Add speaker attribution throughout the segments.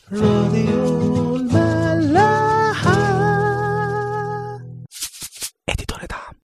Speaker 1: راديو الملاحة
Speaker 2: اديتور دعم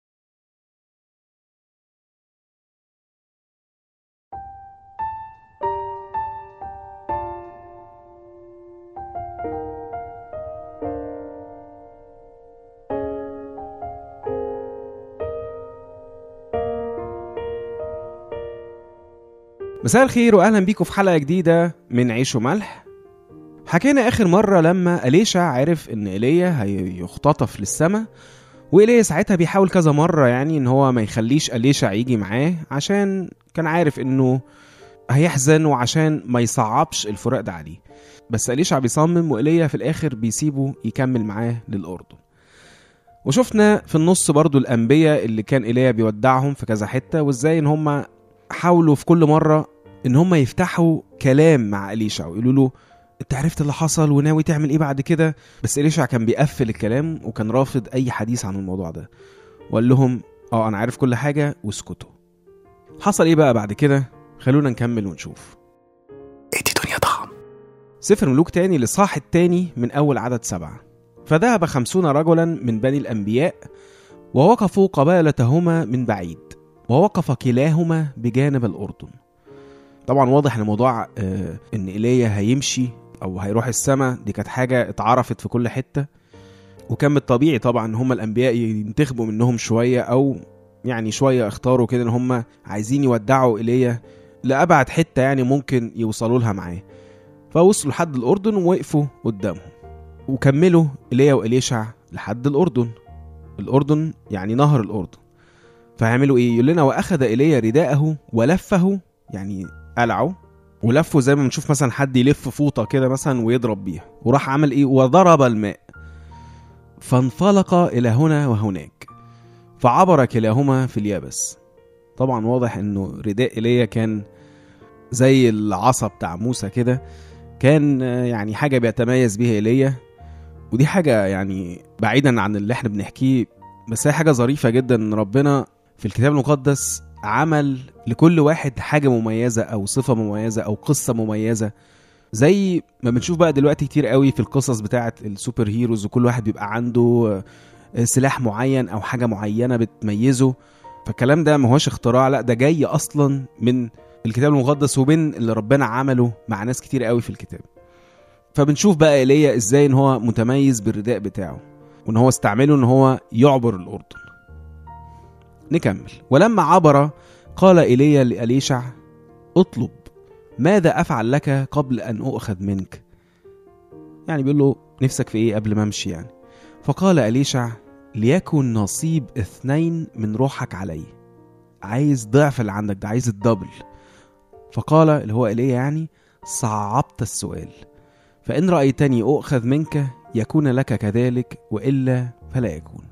Speaker 2: مساء الخير واهلا بيكم في حلقه جديده من عيش وملح حكينا اخر مره لما اليشا عرف ان ايليا هيختطف للسماء وايليا ساعتها بيحاول كذا مره يعني ان هو ما يخليش اليشا يجي معاه عشان كان عارف انه هيحزن وعشان ما يصعبش الفراق ده عليه بس اليشا بيصمم وايليا في الاخر بيسيبه يكمل معاه للاردن وشفنا في النص برضو الانبياء اللي كان ايليا بيودعهم في كذا حته وازاي ان هم حاولوا في كل مره ان هم يفتحوا كلام مع اليشع ويقولوا له انت عرفت اللي حصل وناوي تعمل ايه بعد كده بس اليشع كان بيقفل الكلام وكان رافض اي حديث عن الموضوع ده وقال لهم اه انا عارف كل حاجه واسكتوا حصل ايه بقى بعد كده خلونا نكمل ونشوف
Speaker 1: ادي دنيا طعم
Speaker 2: سفر ملوك تاني لصاح التاني من أول عدد سبعة فذهب خمسون رجلا من بني الأنبياء ووقفوا قبالتهما من بعيد ووقف كلاهما بجانب الأردن طبعا واضح ان موضوع آه ان ايليا هيمشي او هيروح السماء دي كانت حاجه اتعرفت في كل حته وكان من الطبيعي طبعا ان هم الانبياء ينتخبوا منهم شويه او يعني شويه اختاروا كده ان هم عايزين يودعوا ايليا لابعد حته يعني ممكن يوصلوا لها معاه فوصلوا لحد الأردن ووقفوا قدامهم وكملوا إيليا وإليشع لحد الأردن الأردن يعني نهر الأردن فهيعملوا إيه؟ يقول لنا وأخذ إيليا رداءه ولفه يعني قلعه ولفه زي ما بنشوف مثلا حد يلف فوطة كده مثلا ويضرب بيها وراح عمل إيه؟ وضرب الماء فانفلق إلى هنا وهناك فعبر كلاهما في اليابس طبعا واضح إنه رداء إيليا كان زي العصا بتاع موسى كده كان آه، يعني حاجة بيتميز بيها ايليا ودي حاجة يعني بعيدا عن اللي احنا بنحكيه بس هي حاجة ظريفة جدا ان ربنا في الكتاب المقدس عمل لكل واحد حاجة مميزة أو صفة مميزة أو قصة مميزة زي ما بنشوف بقى دلوقتي كتير قوي في القصص بتاعة السوبر هيروز وكل واحد بيبقى عنده آه، سلاح معين أو حاجة معينة بتميزه فالكلام ده ما هوش اختراع لا ده جاي أصلا من الكتاب المقدس وبين اللي ربنا عمله مع ناس كتير قوي في الكتاب فبنشوف بقى ايليا ازاي ان هو متميز بالرداء بتاعه وان هو استعمله ان هو يعبر الاردن نكمل ولما عبر قال ايليا لاليشع اطلب ماذا افعل لك قبل ان اؤخذ منك يعني بيقول له نفسك في ايه قبل ما امشي يعني فقال اليشع ليكن نصيب اثنين من روحك علي عايز ضعف اللي عندك ده عايز الدبل فقال اللي هو ايليا يعني صعبت السؤال فإن رأيتني أؤخذ منك يكون لك كذلك وإلا فلا يكون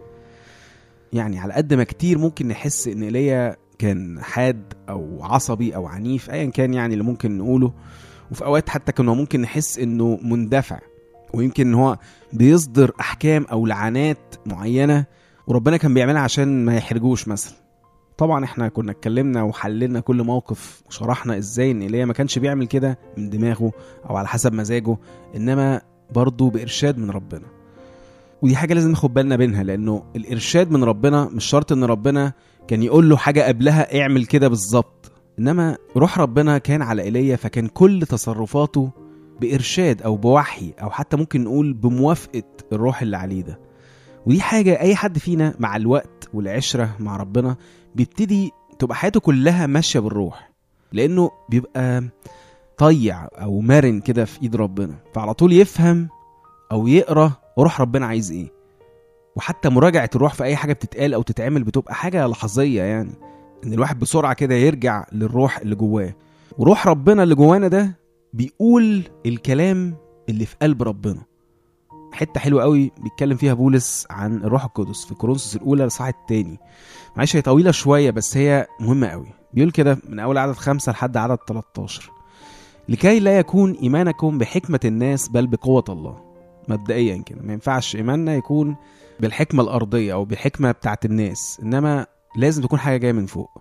Speaker 2: يعني على قد ما كتير ممكن نحس إن إيليا كان حاد أو عصبي أو عنيف أيا كان يعني اللي ممكن نقوله وفي أوقات حتى كنا ممكن نحس إنه مندفع ويمكن إن هو بيصدر أحكام أو لعنات معينة وربنا كان بيعملها عشان ما يحرجوش مثلا طبعا احنا كنا اتكلمنا وحللنا كل موقف وشرحنا ازاي ان ايليا ما كانش بيعمل كده من دماغه او على حسب مزاجه انما برضه بارشاد من ربنا ودي حاجه لازم ناخد بالنا منها لانه الارشاد من ربنا مش شرط ان ربنا كان يقول له حاجه قبلها اعمل كده بالظبط انما روح ربنا كان على ايليا فكان كل تصرفاته بارشاد او بوحي او حتى ممكن نقول بموافقه الروح اللي عليه ده ودي حاجه اي حد فينا مع الوقت والعشره مع ربنا بيبتدي تبقى حياته كلها ماشيه بالروح لانه بيبقى طيع او مرن كده في ايد ربنا فعلى طول يفهم او يقرا روح ربنا عايز ايه وحتى مراجعه الروح في اي حاجه بتتقال او تتعمل بتبقى حاجه لحظيه يعني ان الواحد بسرعه كده يرجع للروح اللي جواه وروح ربنا اللي جوانا ده بيقول الكلام اللي في قلب ربنا حته حلوه قوي بيتكلم فيها بولس عن الروح القدس في كورنثوس الاولى الاصحاح الثاني معلش هي طويله شويه بس هي مهمه قوي بيقول كده من اول عدد خمسة لحد عدد 13 لكي لا يكون ايمانكم بحكمه الناس بل بقوه الله مبدئيا كده ما ينفعش ايماننا يكون بالحكمه الارضيه او بالحكمه بتاعت الناس انما لازم تكون حاجه جايه من فوق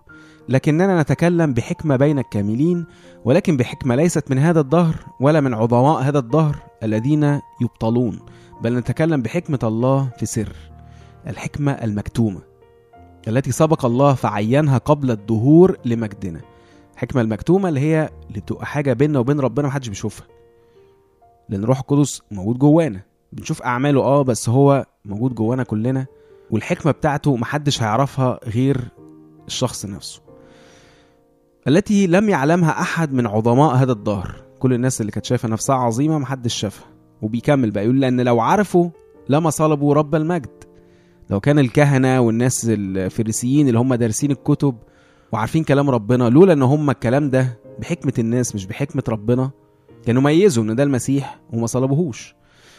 Speaker 2: لكننا نتكلم بحكمة بين الكاملين ولكن بحكمة ليست من هذا الدهر ولا من عظماء هذا الدهر الذين يبطلون بل نتكلم بحكمة الله في سر الحكمة المكتومة التي سبق الله فعينها قبل الدهور لمجدنا الحكمة المكتومة اللي هي اللي بتبقى حاجة بيننا وبين ربنا محدش بيشوفها لأن روح القدس موجود جوانا بنشوف أعماله اه بس هو موجود جوانا كلنا والحكمة بتاعته محدش هيعرفها غير الشخص نفسه التي لم يعلمها أحد من عظماء هذا الدهر كل الناس اللي كانت شايفة نفسها عظيمة محدش شافها وبيكمل بقى يقول لأن لو عرفوا لما صلبوا رب المجد لو كان الكهنة والناس الفريسيين اللي هم دارسين الكتب وعارفين كلام ربنا لولا ان هم الكلام ده بحكمة الناس مش بحكمة ربنا كانوا ميزوا ان ده المسيح وما صلبوهوش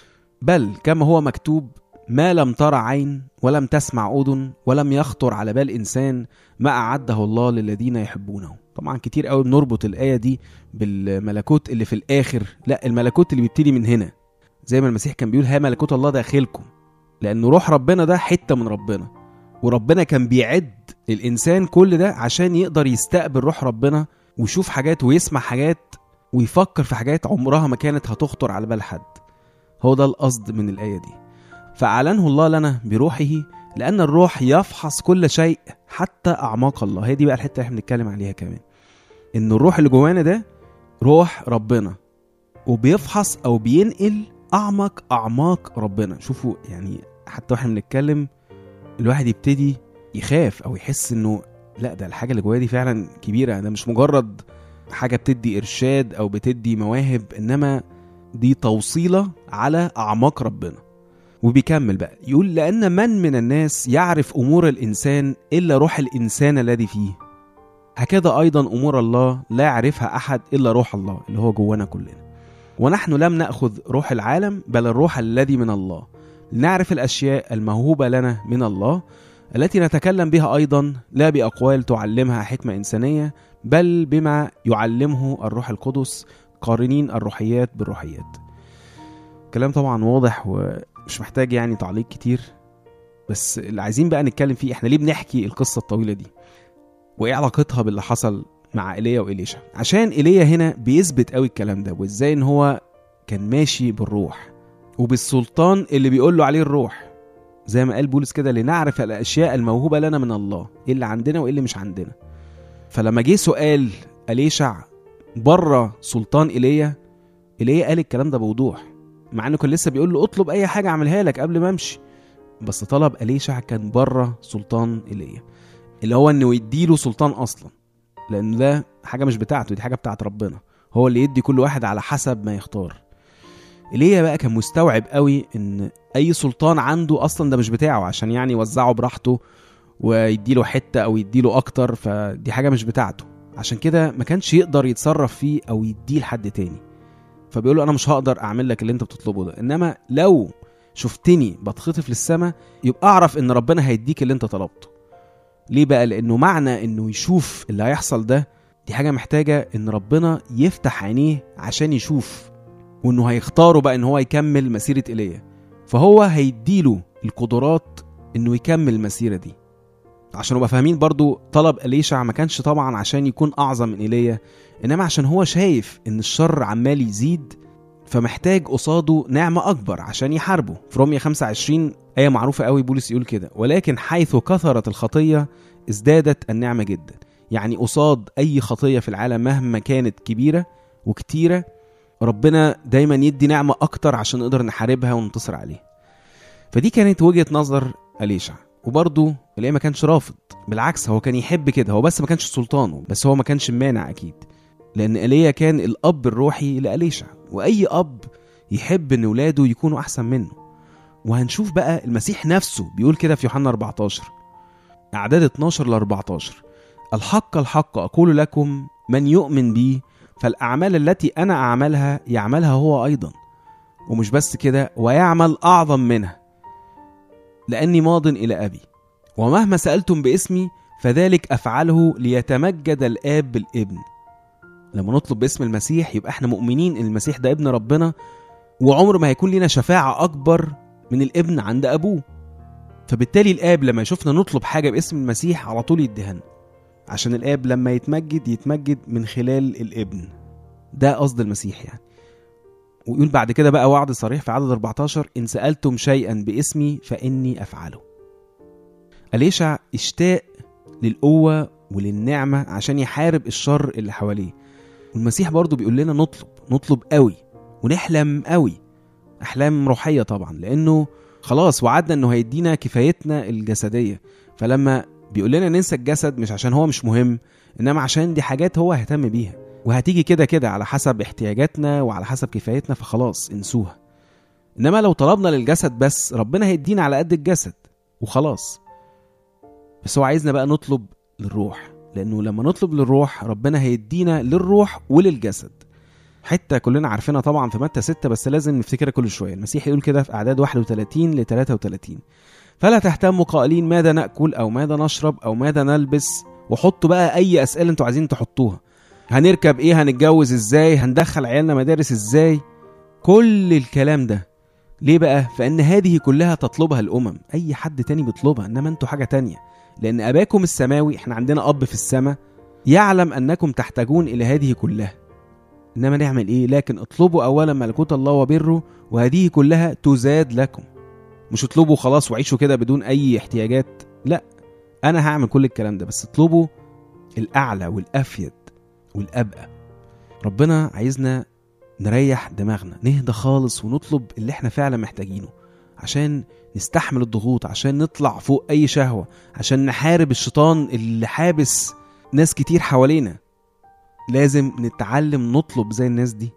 Speaker 2: بل كما هو مكتوب ما لم ترى عين ولم تسمع أذن ولم يخطر على بال إنسان ما أعده الله للذين يحبونه طبعا كتير قوي بنربط الآية دي بالملكوت اللي في الآخر لا الملكوت اللي بيبتدي من هنا زي ما المسيح كان بيقول ها ملكوت الله داخلكم لأن روح ربنا ده حتة من ربنا وربنا كان بيعد الإنسان كل ده عشان يقدر يستقبل روح ربنا ويشوف حاجات ويسمع حاجات ويفكر في حاجات عمرها ما كانت هتخطر على بال حد هو ده القصد من الآية دي فأعلنه الله لنا بروحه لأن الروح يفحص كل شيء حتى أعماق الله هي دي بقى الحتة اللي احنا بنتكلم عليها كمان إن الروح اللي جوانا ده روح ربنا وبيفحص أو بينقل أعمق أعماق ربنا شوفوا يعني حتى واحنا بنتكلم الواحد يبتدي يخاف أو يحس إنه لا ده الحاجة اللي جوايا دي فعلا كبيرة ده مش مجرد حاجة بتدي إرشاد أو بتدي مواهب إنما دي توصيلة على أعماق ربنا وبيكمل بقى يقول لأن من من الناس يعرف أمور الإنسان إلا روح الإنسان الذي فيه هكذا أيضا أمور الله لا يعرفها أحد إلا روح الله اللي هو جوانا كلنا ونحن لم نأخذ روح العالم بل الروح الذي من الله لنعرف الأشياء الموهوبة لنا من الله التي نتكلم بها أيضا لا بأقوال تعلمها حكمة إنسانية بل بما يعلمه الروح القدس قارنين الروحيات بالروحيات كلام طبعا واضح ومش محتاج يعني تعليق كتير بس اللي عايزين بقى نتكلم فيه احنا ليه بنحكي القصة الطويلة دي وايه علاقتها باللي حصل مع ايليا وإليشا عشان ايليا هنا بيثبت قوي الكلام ده وازاي ان هو كان ماشي بالروح وبالسلطان اللي بيقول له عليه الروح زي ما قال بولس كده لنعرف الاشياء الموهوبه لنا من الله ايه اللي عندنا وايه اللي مش عندنا فلما جه سؤال اليشع بره سلطان ايليا ايليا قال الكلام ده بوضوح مع انه كان لسه بيقول له اطلب اي حاجه اعملها لك قبل ما امشي بس طلب اليشع كان بره سلطان ايليا اللي هو انه يديله سلطان اصلا لان ده حاجه مش بتاعته دي حاجه بتاعت ربنا هو اللي يدي كل واحد على حسب ما يختار ايليا بقى كان مستوعب قوي ان اي سلطان عنده اصلا ده مش بتاعه عشان يعني يوزعه براحته ويديله حته او يديله اكتر فدي حاجه مش بتاعته عشان كده ما كانش يقدر يتصرف فيه او يديه لحد تاني فبيقول له انا مش هقدر اعمل لك اللي انت بتطلبه ده انما لو شفتني بتخطف للسما يبقى اعرف ان ربنا هيديك اللي انت طلبته ليه بقى لانه معنى انه يشوف اللي هيحصل ده دي حاجه محتاجه ان ربنا يفتح عينيه عشان يشوف وانه هيختاره بقى ان هو يكمل مسيره ايليا فهو هيديله القدرات انه يكمل المسيره دي عشان نبقى فاهمين برضو طلب اليشع ما كانش طبعا عشان يكون اعظم من ايليا انما عشان هو شايف ان الشر عمال يزيد فمحتاج قصاده نعمة أكبر عشان يحاربه في رومية 25 آية معروفة قوي بولس يقول كده ولكن حيث كثرت الخطية ازدادت النعمة جدا يعني قصاد أي خطية في العالم مهما كانت كبيرة وكتيرة ربنا دايما يدي نعمة أكتر عشان نقدر نحاربها وننتصر عليها فدي كانت وجهة نظر أليشع وبرضه الاقيه ما كانش رافض بالعكس هو كان يحب كده هو بس ما كانش سلطانه بس هو ما كانش مانع اكيد لان ايليا كان الاب الروحي لاليشع واي اب يحب ان ولاده يكونوا احسن منه وهنشوف بقى المسيح نفسه بيقول كده في يوحنا 14 اعداد 12 ل 14 الحق الحق اقول لكم من يؤمن بي فالاعمال التي انا اعملها يعملها هو ايضا ومش بس كده ويعمل اعظم منها لاني ماض الى ابي ومهما سالتم باسمي فذلك افعله ليتمجد الاب بالابن لما نطلب باسم المسيح يبقى احنا مؤمنين ان المسيح ده ابن ربنا وعمر ما هيكون لنا شفاعة أكبر من الابن عند أبوه فبالتالي الآب لما يشوفنا نطلب حاجة باسم المسيح على طول يديها لنا عشان الاب لما يتمجد يتمجد من خلال الابن ده قصد المسيح يعني ويقول بعد كده بقى وعد صريح في عدد 14 ان سالتم شيئا باسمي فاني افعله أليشع اشتاق للقوة وللنعمة عشان يحارب الشر اللي حواليه والمسيح برضو بيقول لنا نطلب نطلب قوي ونحلم قوي أحلام روحية طبعا لأنه خلاص وعدنا أنه هيدينا كفايتنا الجسدية فلما بيقول لنا ننسى الجسد مش عشان هو مش مهم إنما عشان دي حاجات هو هيهتم بيها وهتيجي كده كده على حسب احتياجاتنا وعلى حسب كفايتنا فخلاص انسوها إنما لو طلبنا للجسد بس ربنا هيدينا على قد الجسد وخلاص بس هو عايزنا بقى نطلب للروح لانه لما نطلب للروح ربنا هيدينا للروح وللجسد حته كلنا عارفينها طبعا في متى 6 بس لازم نفتكرها كل شويه المسيح يقول كده في اعداد 31 ل 33 فلا تهتموا قائلين ماذا ناكل او ماذا نشرب او ماذا نلبس وحطوا بقى اي اسئله انتوا عايزين تحطوها هنركب ايه هنتجوز ازاي هندخل عيالنا مدارس ازاي كل الكلام ده ليه بقى فان هذه كلها تطلبها الامم اي حد تاني بيطلبها انما انتوا حاجه تانية لأن أباكم السماوي إحنا عندنا أب في السماء يعلم أنكم تحتاجون إلى هذه كلها إنما نعمل إيه لكن اطلبوا أولا ملكوت الله وبره وهذه كلها تزاد لكم مش اطلبوا خلاص وعيشوا كده بدون أي احتياجات لا أنا هعمل كل الكلام ده بس اطلبوا الأعلى والأفيد والأبقى ربنا عايزنا نريح دماغنا نهدى خالص ونطلب اللي احنا فعلا محتاجينه عشان نستحمل الضغوط عشان نطلع فوق اي شهوه عشان نحارب الشيطان اللي حابس ناس كتير حوالينا لازم نتعلم نطلب زي الناس دي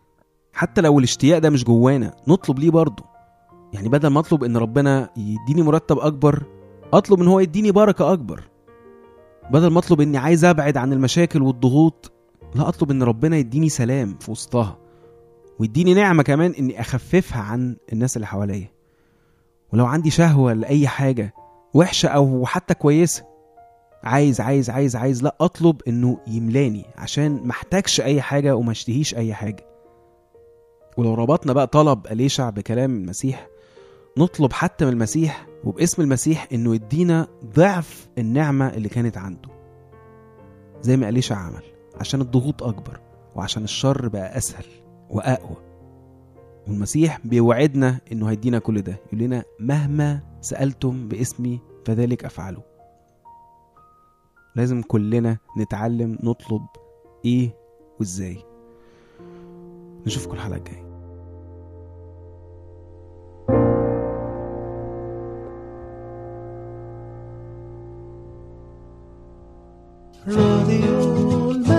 Speaker 2: حتى لو الاشتياق ده مش جوانا نطلب ليه برضه يعني بدل ما اطلب ان ربنا يديني مرتب اكبر اطلب ان هو يديني بركه اكبر بدل ما اطلب اني عايز ابعد عن المشاكل والضغوط لا اطلب ان ربنا يديني سلام في وسطها ويديني نعمه كمان اني اخففها عن الناس اللي حواليا ولو عندي شهوة لأي حاجة وحشة أو حتى كويسة عايز عايز عايز عايز لا أطلب إنه يملاني عشان محتاجش أي حاجة وما اشتهيش أي حاجة ولو ربطنا بقى طلب أليشع بكلام المسيح نطلب حتى من المسيح وباسم المسيح إنه يدينا ضعف النعمة اللي كانت عنده زي ما أليشع عمل عشان الضغوط أكبر وعشان الشر بقى أسهل وأقوى والمسيح بيوعدنا انه هيدينا كل ده يقول لنا مهما سالتم باسمي فذلك افعله لازم كلنا نتعلم نطلب ايه وازاي نشوفكم الحلقه الجايه
Speaker 1: راديو الملاحة